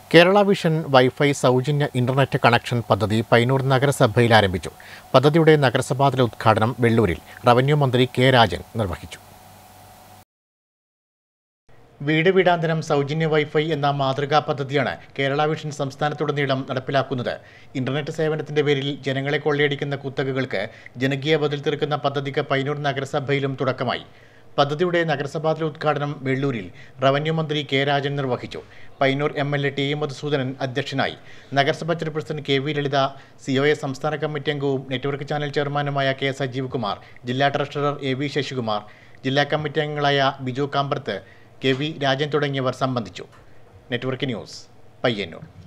Kerala vision wifi സൗജന്യ internet connection പദ്ധതി പൈനൂർ നഗരസഭയിൽ ആരംഭിച്ചു പദ്ധതിയുടെ നഗരസഭാതല ഉദ്ഘാടനം വെള്ളൂരിൽ റവന്യൂ മന്ത്രി കെ രാജൻ നിർവഹിച്ചു വീട് വീടാന്തരം സൗജന്യ വൈഫൈ എന്ന മാതൃകാ പദ്ധതിയാണ് കേരള വിഷൻ സംസ്ഥാനത്തുടനീളം നടപ്പിലാക്കുന്നത് ഇന്റർനെറ്റ് സേവനത്തിന്റെ പേരിൽ ജനങ്ങളെ കൊള്ളയടിക്കുന്ന കുത്തകകൾക്ക് ജനകീയ ബദൽ തീർക്കുന്ന പദ്ധതിക്ക് പൈനൂർ നഗരസഭയിലും തുടക്കമായി പദ്ധതിയുടെ നഗരസഭാതല ഉദ്ഘാടനം വെള്ളൂരിൽ റവന്യൂ മന്ത്രി കെ രാജൻ നിർവഹിച്ചു Payyanur M L A T A Madhusudanan അധ്യക്ഷനായി നഗരസഭാ chairperson K V Lalitha C O A സംസ്ഥാന കമ്മിറ്റി അംഗവും നെറ്റ്വർക്ക് ചാനൽ ചെയർമാനുമായ കെ സജീവ് കുമാർ ജില്ലാ ട്രഷറർ എ വി ശശികുമാർ ജില്ലാ കമ്മിറ്റി അംഗങ്ങളായ ബിജു കാമ്പർത്ത് കെ വി രാജൻ തുടങ്ങിയവർ സംബന്ധിച്ചു നെറ്റ്വർക്ക് ന്യൂസ് പയ്യന്നൂർ